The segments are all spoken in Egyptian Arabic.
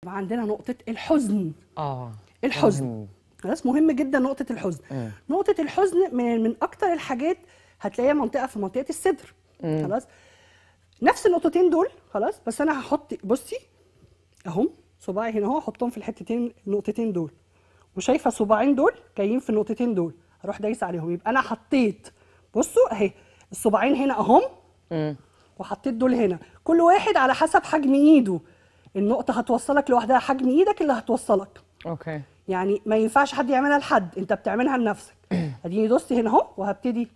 يبقى عندنا نقطه الحزن اه الحزن مهم. خلاص مهم جدا نقطه الحزن مم. نقطه الحزن من من اكتر الحاجات هتلاقيها منطقه في منطقه الصدر خلاص نفس النقطتين دول خلاص بس انا هحط بصي اهم صباعي هنا اهو احطهم في الحتتين النقطتين دول وشايفه صباعين دول جايين في النقطتين دول اروح دايس عليهم يبقى انا حطيت بصوا اهي الصباعين هنا اهم مم. وحطيت دول هنا كل واحد على حسب حجم ايده النقطه هتوصلك لوحدها حجم ايدك اللي هتوصلك اوكي يعني ما ينفعش حد يعملها لحد انت بتعملها لنفسك اديني دوست هنا اهو وهبتدي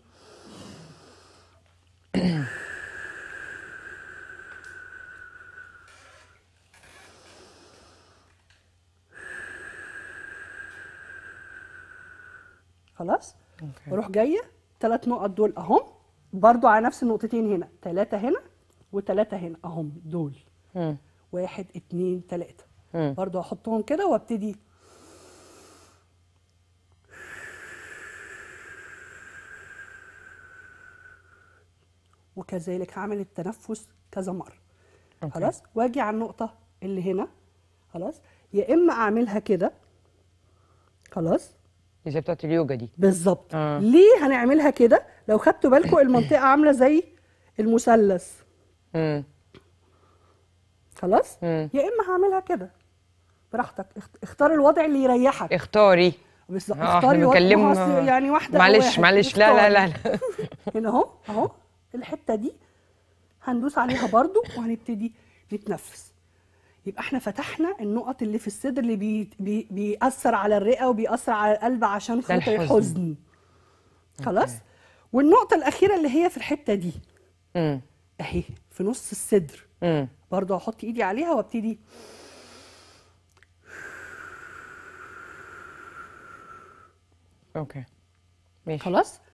خلاص اوكي واروح جايه ثلاث نقط دول اهم برضو على نفس النقطتين هنا ثلاثه هنا وثلاثه هنا اهم دول مم. واحد اتنين تلاته مم. برضو احطهم كده وابتدي وكذلك هعمل التنفس كذا مره أوكي. خلاص واجي على النقطه اللي هنا خلاص يا اما اعملها كده خلاص دي زي بتاعت اليوجا دي بالظبط آه. ليه هنعملها كده لو خدتوا بالكم المنطقه عامله زي المثلث مم. خلاص مم. يا اما هعملها كده براحتك اخت- اختار الوضع اللي يريحك اختاري بالظبط آه، اختاري احنا الوضع بنكلم ما هو أصل يعني واحده أو معلش واحد. معلش لا لا لا, اختاري. لا. هنا اهو اهو الحته دي هندوس عليها برضو وهنبتدي نتنفس يبقى احنا فتحنا النقط اللي في الصدر اللي بي بي بيأثر على الرئه وبيأثر على القلب عشان خاطر الحزن. الحزن خلاص والنقطه الاخيره اللي هي في الحته دي مم. اهي في نص الصدر مم. برضو هحط ايدي عليها وابتدي اوكي ماشي خلاص